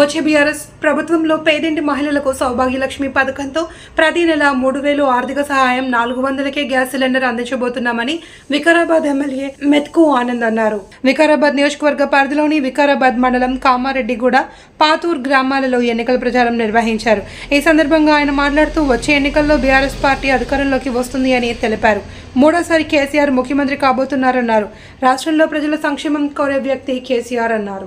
వచ్చే బీఆర్ఎస్ ప్రభుత్వంలో పేదింటి మహిళలకు సౌభాగ్యలక్ష్మి పథకంతో ప్రతి నెల మూడు వేలు ఆర్థిక సహాయం నాలుగు వందలకే గ్యాస్ సిలిండర్ అందించబోతున్నామని వికారాబాద్ ఎమ్మెల్యే మెత్కు ఆనంద్ అన్నారు వికారాబాద్ నియోజకవర్గ పరిధిలోని వికారాబాద్ మండలం కామారెడ్డిగూడ పాతూర్ గ్రామాలలో ఎన్నికల ప్రచారం నిర్వహించారు ఈ సందర్భంగా ఆయన మాట్లాడుతూ వచ్చే ఎన్నికల్లో బీఆర్ఎస్ పార్టీ అధికారంలోకి వస్తుంది అని తెలిపారు మూడోసారి కేసీఆర్ ముఖ్యమంత్రి కాబోతున్నారన్నారు రాష్ట్రంలో ప్రజల సంక్షేమం కోరే వ్యక్తి కేసీఆర్ అన్నారు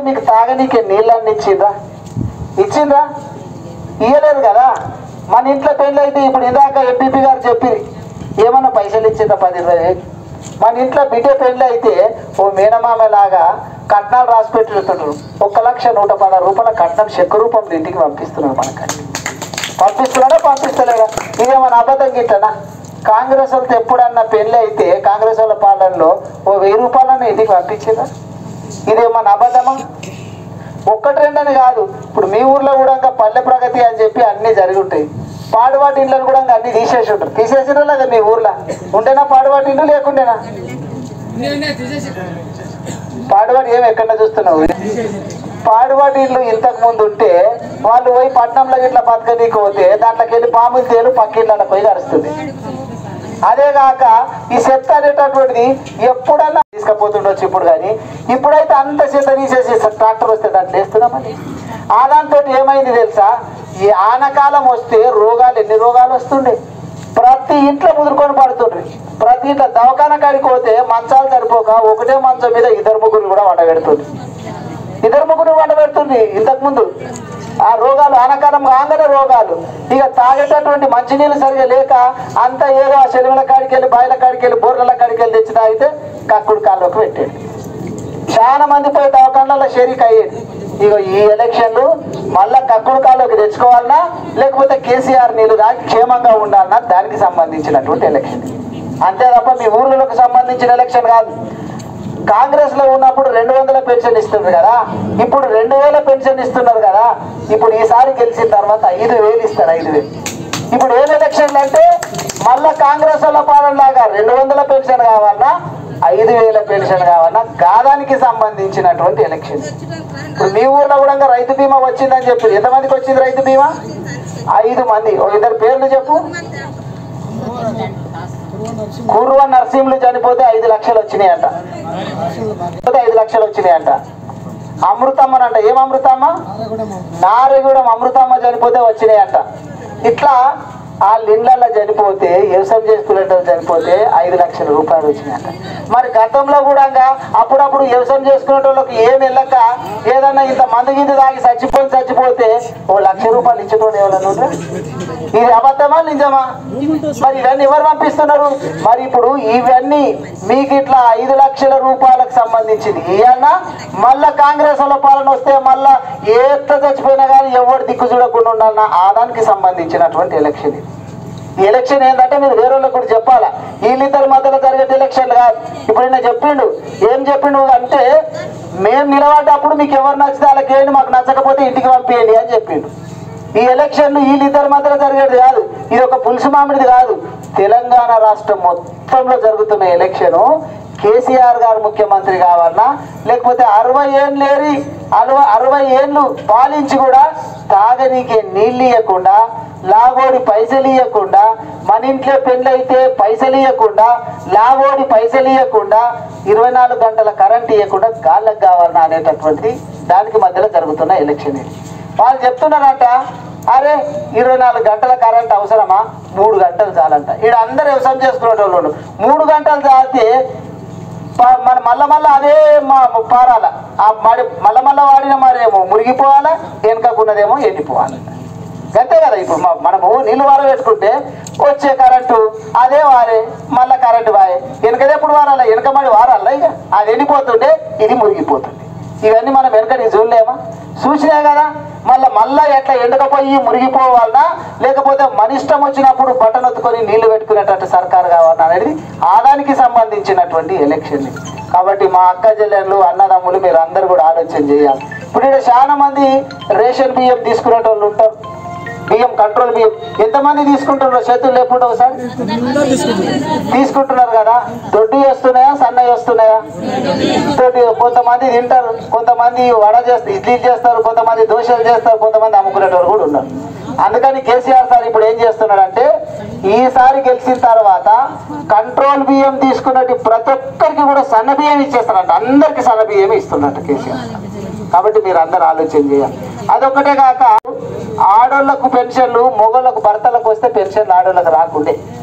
మీకు తాగనీకే నీళ్ళని ఇచ్చిండ్రా ఇచ్చిండ్రా ఇయ్యలేదు కదా మన ఇంట్లో పెళ్ళి అయితే ఇప్పుడు ఇందాక ఎంపీపీ గారు చెప్పింది ఏమన్నా పైసలు ఇచ్చిందా పది ఇరవై వేలు మన ఇంట్లో బిడ్డ పెళ్ళి అయితే ఓ మేనమామ లాగా కట్నాలు రాసి పెట్టిస్తున్నారు ఒక్క లక్ష నూట పదహారు రూపాయల కట్నం చెక్ రూపంలో ఇంటికి పంపిస్తున్నారు మనకండి పంపిస్తున్నాడా పంపిస్తలేదా ఇదేమన్నా అబద్ధం గిట్టనా కాంగ్రెస్ వాళ్ళతో ఎప్పుడన్నా పెళ్ళి అయితే కాంగ్రెస్ వాళ్ళ పాలనలో ఓ వెయ్యి రూపాయలన్నా ఇంటికి పంపించిందా ఇదేమన్నా అబద్ధమా ఒక్కటి రెండని కాదు ఇప్పుడు మీ ఊర్లో కూడా ఇంకా పల్లె ప్రగతి అని చెప్పి అన్నీ జరిగి ఉంటాయి పాడుబాటి ఇళ్ళని కూడా ఇంకా అన్ని తీసేసి ఉంటారు తీసేసిన లేదా మీ ఊర్లో ఉండేనా పాడుబాటి ఇల్లు లేకుండేనా పాడుబాటి ఏమి ఎక్కడ చూస్తున్నావు పాడుబాటి ఇల్లు ఇంతకు ముందు ఉంటే వాళ్ళు పోయి పట్నంలో ఇట్లా బతకనీకి పోతే దాంట్లోకి వెళ్ళి పాములు తేలు పక్కిళ్ళ పోయి కరుస్తుంది అదే కాక ఈ చెత్త అనేటటువంటిది ఎప్పుడన్నా తీసుకుపోతుండొచ్చు ఇప్పుడు కానీ ఇప్పుడైతే అంత చెత్త తీసేసి ట్రాక్టర్ వస్తే దాంట్లో వేస్తున్నామని ఆ దాంతో ఏమైంది తెలుసా ఈ ఆనకాలం వస్తే రోగాలు ఎన్ని రోగాలు వస్తుండే ప్రతి ఇంట్లో ముదురుకొని పడుతుండ్రి ప్రతి ఇంట్లో దవాఖాన కాడికి పోతే మంచాలు సరిపోక ఒకటే మంచం మీద ఇద్దరు ముగ్గురు కూడా వండబెడుతుంది ఇద్దరు ముగ్గురు వండబెడుతుంది ఇంతకు ముందు ఆ రోగాలు ఆనకాలం కాగానే రోగాలు ఇక తాగేటటువంటి మంచినీళ్ళు సరిగా లేక అంతా ఏదో ఆ చెరువుల కాడికి వెళ్ళి బాయిల కాడికి వెళ్ళి బోర్ల కాడికి వెళ్ళి తెచ్చి తాగితే కక్కుడు కాళ్ళలోకి పెట్టాడు చాలా మంది పోయి దవాఖానాలో షరీక్ అయ్యేది ఇక ఈ ఎలక్షన్లు మళ్ళా కక్కుడు కాళ్ళలోకి తెచ్చుకోవాలన్నా లేకపోతే కేసీఆర్ నీళ్ళు దాకి క్షేమంగా ఉండాలన్నా దానికి సంబంధించినటువంటి ఎలక్షన్ అంతే తప్ప మీ ఊర్లకు సంబంధించిన ఎలక్షన్ కాదు కాంగ్రెస్ లో ఉన్నప్పుడు రెండు వందల పెన్షన్ ఇస్తున్నారు కదా ఇప్పుడు రెండు వేల పెన్షన్ ఇస్తున్నారు కదా ఇప్పుడు ఈసారి గెలిచిన తర్వాత ఐదు వేలు ఇస్తారు ఐదు వేలు ఇప్పుడు ఏం ఎలక్షన్లు అంటే మళ్ళా కాంగ్రెస్ వాళ్ళ పాలనలాగా రెండు వందల పెన్షన్ కావాలన్నా ఐదు వేల పెన్షన్ కావాలన్నా గాదానికి సంబంధించినటువంటి ఎలక్షన్ ఇప్పుడు మీ ఊర్లో కూడా ఇంకా రైతు బీమా వచ్చిందని చెప్పి ఎంతమందికి వచ్చింది రైతు బీమా ఐదు మంది ఓ ఇద్దరు పేర్లు చెప్పు కుర్వ నర్సింహులు చనిపోతే ఐదు లక్షలు వచ్చినాయంట చనిపోతే ఐదు లక్షలు వచ్చినాయంట అమృతమ్మ అంట ఏం అమృతమ్మ నారగూడెం అమృతమ్మ చనిపోతే వచ్చినాయంట ఇట్లా ఆ ఇళ్ళల్లో చనిపోతే వ్యవసాయం చేసుకునే చనిపోతే ఐదు లక్షల రూపాయలు వచ్చినాయంట మరి గతంలో కూడా అప్పుడప్పుడు వ్యవసాయం చేసుకునే వాళ్ళకి ఏం వెళ్ళక ఏదన్నా ఇంత మందు గింజ తాగి చచ్చిపోయి చచ్చిపోతే ఓ లక్ష రూపాయలు ఇచ్చేటోడు ఎవరన్నా ఉన్నారా? ఇది అబద్ధమా నిజమా మరి ఇవన్నీ ఎవరు పంపిస్తున్నారు మరి ఇప్పుడు ఇవన్నీ మీకు ఇట్లా ఐదు లక్షల రూపాయలకు సంబంధించింది ఇవన్నా మళ్ళా కాంగ్రెస్ వాళ్ళ పాలన వస్తే మళ్ళా ఏ చచ్చిపోయినా కానీ ఎవరు దిక్కు చూడకుండా ఉండాలన్నా ఆదానికి సంబంధించినటువంటి ఎలక్షన్ ఇది ఈ ఎలక్షన్ ఏంటంటే మీరు వేరే వాళ్ళకి కూడా చెప్పాలా వీళ్ళిద్దరి మధ్యలో జరిగే ఎలక్షన్ కాదు ఇప్పుడు ఈయన చెప్పిండు ఏం చెప్పిండు అంటే మేము నిలబడ్డప్పుడు మీకు ఎవరు నచ్చితే వాళ్ళకి ఏంటి మాకు నచ్చకపోతే ఇంటికి పంపించండి అని చెప్పిండు ఈ ఎలక్షన్ వీళ్ళిద్దరి మధ్యలో జరిగేది కాదు ఇది ఒక పులుసు మామిడిది కాదు తెలంగాణ రాష్ట్రం మొత్తంలో జరుగుతున్న ఎలక్షన్ కేసీఆర్ గారు ముఖ్యమంత్రి కావాలన్నా లేకపోతే అరవై ఏళ్ళు లేరి అరవై అరవై ఏళ్ళు పాలించి కూడా తాగనీకే నీళ్ళు ఇవ్వకుండా లాగోడి పైసలు ఇవ్వకుండా మన ఇంట్లో పెళ్ళైతే పైసలు ఇవ్వకుండా లాగోడి పైసలు ఇవ్వకుండా ఇరవై నాలుగు గంటల కరెంట్ ఇవ్వకుండా గాళ్ళకు కావాలన్నా అనేటటువంటిది దానికి మధ్యలో జరుగుతున్న ఎలక్షన్ ఇది వాళ్ళు చెప్తున్నారంట అరే ఇరవై నాలుగు గంటల కరెంట్ అవసరమా మూడు గంటలు చాలంట ఇక్కడ అందరు వ్యవసాయం చేసుకునే వాళ్ళు మూడు గంటలు చాలితే ప- మన మళ్ళా మళ్ళా అదే మా పారాల ఆ మడి మళ్ళా మళ్ళా వాడిన మరేమో మురిగిపోవాలా వెనుకకున్నదేమో ఎండిపోవాలి అంతే కదా ఇప్పుడు మ- మనము నీళ్ళు వార పెట్టుకుంటే వచ్చే కరెంటు అదే వారే మళ్ళా కరెంటు వారే వెనకది ఎప్పుడు వారాలా వెనక మడి వారాలా ఇక అది ఎండిపోతుంటే ఇది మురిగిపోతుంది ఇవన్నీ మనం వెనకటి చూడలేమా చూసినా కదా మళ్ళా మళ్ళా ఎట్లా ఎండకపోయి మురిగిపోవాలన్నా లేకపోతే మన ఇష్టం వచ్చినప్పుడు బటన్ ఒత్తుకొని నీళ్లు పెట్టుకునేటట్టు సర్కారు కావాలన్నా అనేది ఆదానికి సంబంధించినటువంటి ఎలక్షన్ ఇది. కాబట్టి మా అక్క చెల్లెళ్ళు అన్నదమ్ములు మీరు అందరు కూడా ఆలోచన చేయాలి ఇప్పుడు ఇక్కడ చాలా మంది రేషన్ బియ్యం తీసుకునే వాళ్ళు ఉంటారు బియ్యం కంట్రోల్ బియ్యం ఎంతమంది తీసుకుంటున్నారు చేతులు లేకుండా ఒకసారి తీసుకుంటున్నారు కదా దొడ్డి వస్తున్నాయా సన్నవి వస్తున్నాయా దొడ్డి కొంతమంది తింటారు కొంతమంది వడ చేస్తారు ఇడ్లీ చేస్తారు కొంతమంది దోశలు చేస్తారు కొంతమంది అమ్ముకునేటోళ్ళు కూడా ఉన్నారు అందుకని కేసీఆర్ సార్ ఇప్పుడు ఏం చేస్తున్నాడంటే ఈసారి గెలిచిన తర్వాత కంట్రోల్ బియ్యం తీసుకున్నట్టు ప్రతి ఒక్కరికి కూడా సన్న బియ్యం ఇచ్చేస్తారంట అందరికి సన్న బియ్యం ఇస్తున్నట్టు కేసీఆర్ సార్. కాబట్టి మీరు అందరు ఆలోచన చేయాలి అదొకటే కాక ఆడోళ్లకు పెన్షన్లు మొగోళ్ళకు భర్తలకు వస్తే పెన్షన్లు ఆడోళ్ళకు రాకుండే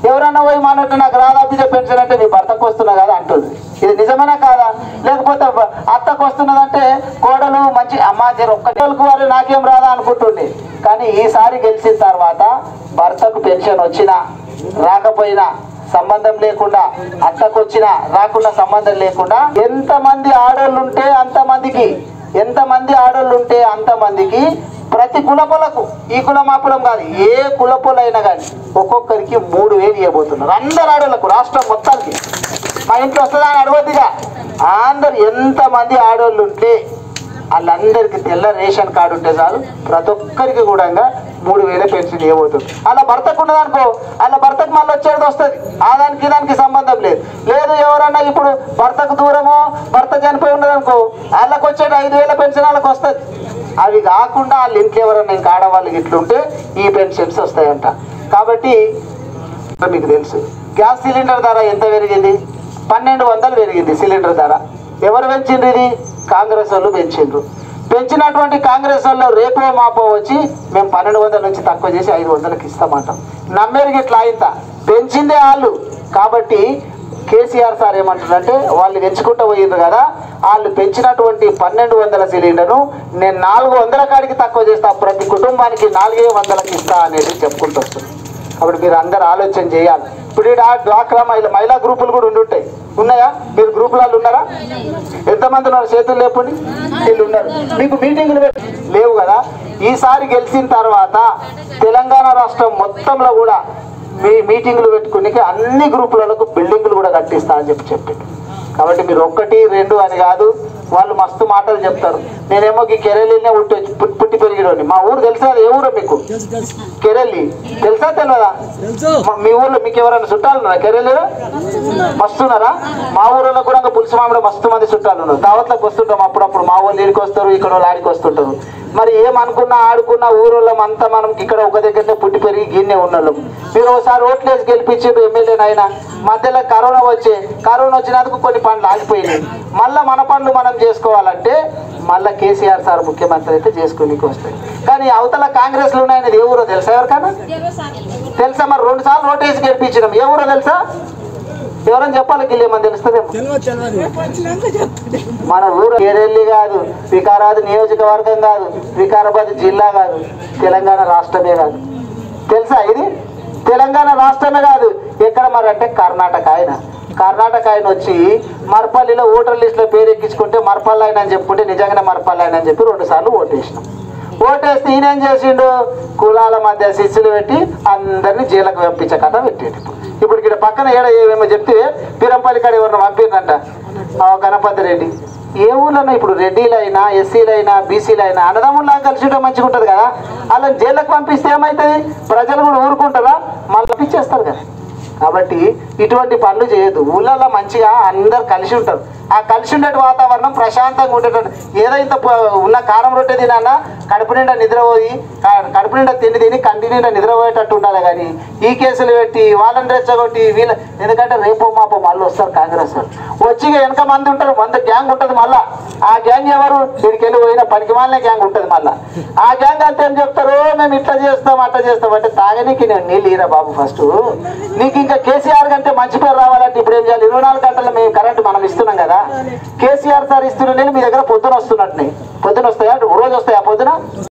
ఎవరన్నా పోయి మానట్టు నాకు రాదా బిడ్డ పెన్షన్ అంటే నీ భర్తకు వస్తున్నా కదా అంటుంది ఇది నిజమేనా కాదా లేకపోతే బ- అత్తకు వస్తున్నదంటే కోడలు మంచి అమ్మ జర ఒక్కటోళ్ళకు వారు నాకేం రాదా అనుకుంటుంది కానీ ఈసారి గెలిచిన తర్వాత భర్తకు పెన్షన్ వచ్చినా రాకపోయినా సంబంధం లేకుండా అత్తకు వచ్చినా రాకుండా సంబంధం లేకుండా ఎంతమంది ఆడోళ్ళు ఉంటే అంతమందికి ఎంతమంది ఆడోళ్ళు ఉంటే అంతమందికి ప్రతి కులపులకు ఈ కులం ఆ కులం కాదు ఏ కులపులైనా కానీ ఒక్కొక్కరికి మూడు వేలు ఇవ్వబోతున్నారు అందరు ఆడోళ్ళకు రాష్ట్రం మొత్తానికి మా ఇంట్లో వస్తుందా అని అడగొద్దుగా అందరు ఎంతమంది ఆడోళ్ళు ఉంటే వాళ్ళందరికీ తెల్ల రేషన్ కార్డు ఉంటే చాలు ప్రతి ఒక్కరికి కూడా మూడు వేల పెన్షన్ ఇవ్వబోతుంది అలా భర్తకు ఉన్నదనుకో అలా భర్తకు మళ్ళీ వచ్చేది వస్తుంది ఆ దానికి దానికి సంబంధం లేదు లేదు ఎవరన్నా ఇప్పుడు భర్తకు దూరమో భర్త చనిపోయి ఉన్నదనుకో వాళ్ళకి వచ్చేది ఐదు వేల పెన్షన్ వాళ్ళకి వస్తుంది అవి కాకుండా వాళ్ళ ఇంట్లో ఎవరన్నా ఇంకా ఆడవాళ్ళకి ఇట్లుంటే ఈ పెన్షన్స్ వస్తాయంట కాబట్టి మీకు తెలుసు గ్యాస్ సిలిండర్ ధర ఎంత పెరిగింది పన్నెండు వందలు పెరిగింది సిలిండర్ ధర ఎవరు పెంచిండ్రు ఇది కాంగ్రెస్ వాళ్ళు పెంచిండ్రు పెంచినటువంటి కాంగ్రెస్ వాళ్ళు రేపో మాపో వచ్చి మేము పన్నెండు వందల నుంచి తక్కువ చేసి ఐదు వందలకి ఇస్తామంటాం నమ్మేరికి ఇట్లా అయింత పెంచిందే వాళ్ళు కాబట్టి కేసీఆర్ సార్ ఏమంటారంటే వాళ్ళు పెంచుకుంటూ పోయిండ్రు కదా వాళ్ళు పెంచినటువంటి పన్నెండు వందల సిలిండర్ను నేను నాలుగు వందల కాడికి తక్కువ చేస్తా ప్రతి కుటుంబానికి నాలుగే వందలకి ఇస్తా అనేది చెప్పుకుంటూ వస్తుంది కాబట్టి మీరు అందరు ఆలోచన చేయాలి ఇప్పుడు ఈడ డ్వాక్రా మహిళ మహిళా గ్రూపులు కూడా ఉండి ఉంటాయి ఉన్నాయా మీరు గ్రూపులలో ఉన్నారా ఎంతమంది ఉన్నారు చేతులు లేపండి వీళ్ళు ఉన్నారు మీకు మీటింగులు పెట్- లేవు కదా ఈసారి గెలిచిన తర్వాత తెలంగాణ రాష్ట్రం మొత్తంలో కూడా మీ మీటింగులు పెట్టుకుని అన్ని గ్రూపులకు బిల్డింగులు కూడా కట్టిస్తా అని చెప్పి చెప్పిండు కాబట్టి మీరు ఒక్కటి రెండు అని కాదు వాళ్ళు మస్తు మాటలు చెప్తారు నేనేమో ఈ కెరెలీనే పుట్టి పుట్టి- పుట్టి పెరిగినోని మా ఊరు తెలుసా ఏ ఊరో మీకు కెరెల్లి తెలుసా తెలియదా మా- మీ ఊర్లో మీకు ఎవరైనా చుట్టాలు ఉన్నారా కెరెల్లిలో మస్తున్నారా మా ఊరిలో కూడా ఇంకా పులుసు మామిడి మస్తు మంది చుట్టాలు ఉన్నారు దావత్లకు వస్తుంటాం అప్పుడప్పుడు మా ఊళ్ళు ఇడికి వస్తారు ఇక్కడ వాళ్ళు ఆడికి వస్తుంటారు మరి ఏమనుకున్నా ఆడుకున్నా ఊరోళ్ళం అంతా మనం ఇక్కడ ఒక దగ్గరనే పుట్టి పెరిగి గిన్నె ఉన్నోళ్ళం మీరు ఒకసారి ఓట్లేసి గెలిపించారు ఎమ్మెల్యేనైనా మధ్యలో కరోనా వచ్చే కరోనా వచ్చినందుకు కొన్ని పనులు ఆగిపోయినాయి మళ్ళీ మన పనులు మనం చేసుకోవాలంటే మళ్ళీ కేసీఆర్ సార్ ముఖ్యమంత్రి అయితే చేసుకోనికి వస్తాయి కానీ అవతల కాంగ్రెస్లో ఉన్నాయనేది ఏ ఊరో తెలుసా ఎవరికైనా తెలుసా మరి రెండు సార్లు ఓటేసి గెలిపించినాం ఏ ఊరో తెలుసా ఎవరైనా చెప్పాలి గిల్లి ఏమని తెలుస్తుందేమో మన ఊరు కేరెల్లి కాదు వికారాబాద్ నియోజకవర్గం కాదు వికారాబాద్ జిల్లా కాదు తెలంగాణ రాష్ట్రమే కాదు తెలుసా ఇది తెలంగాణ రాష్ట్రమే కాదు ఎక్కడ మరి అంటే కర్ణాటక ఆయన కర్ణాటక ఆయన వచ్చి మర్పల్లిలో ఓటర్ లిస్టులో పేరు ఎక్కించుకుంటే మర్పల్లి ఆయన అని చెప్పుకుంటే నిజంగానే మర్పల్లి ఆయన అని చెప్పి రెండు సార్లు ఓటేసినాం ఓటేస్తే ఈయన ఏం చేసిండు కులాల మధ్య శిస్సులు పెట్టి అందరినీ జైలకు పంపించే కథ పెట్టాడు ఇప్పుడు ఇక్కడ పక్కన ఏడ ఏమేమో చెప్తే పిరంపల్లి కాడ ఎవరిని పంపిందంట ఆ గణపతి రెడ్డి ఏ ఊళ్ళో ఇప్పుడు రెడ్డిలైనా ఎస్సీలైనా బీసీలైనా అన్నదమ్ముల్లా కలిసి ఉంటే మంచిగా ఉంటుంది కదా అలా జైళ్ళకి పంపిస్తే ఏమవుతుంది ప్రజలు కూడా ఊరుకుంటారా మళ్ళీ పంపించేస్తారు కదా కాబట్టి ఇటువంటి పనులు చేయొద్దు ఊళ్ళల్లో మంచిగా అందరు కలిసి ఉంటారు ఆ కలిసి ఉండే వాతావరణం ప్రశాంతంగా ఉండేటట్టు ఏదో ఇంత ప- ఉన్న కారం రొట్టె తినన్నా కడుపు నిండా నిద్రపోయి క- కడుపు నిండా తిండి తిని కంటి నిండా నిద్రపోయేటట్టు ఉండాలి కానీ ఈ కేసులు పెట్టి వాళ్ళని రెచ్చగొట్టి వీళ్ళ ఎందుకంటే రేపు మాపో మళ్ళీ వస్తారు కాంగ్రెస్ వాళ్ళు వచ్చి ఇక వెనక మంది ఉంటారు వంద గ్యాంగ్ ఉంటుంది మళ్ళా ఆ గ్యాంగ్ ఎవరు వీడికి వెళ్ళి పోయిన పనికి మాలనే గ్యాంగ్ ఉంటుంది మళ్ళా ఆ గ్యాంగ్ అంతా ఏం చెప్తారు మేము ఇట్లా చేస్తాం అట్లా చేస్తాం అంటే తాగనీకి నేను నీళ్ళు ఇరా బాబు ఫస్ట్ నీకు ఇంకా కేసీఆర్ కంటే మంచి పేరు రావాలంటే ఇప్పుడు ఏం చేయాలి ఇరవై నాలుగు గంటల్లో మేము కరెంట్ మనం ఇస్తున్నాం కదా కేసీఆర్ సార్ ఇస్తున్న నీళ్ళు మీ దగ్గర పొద్దున వస్తున్నట్టు పొద్దున వస్తాయా రోజు వస్తాయా పొద్దున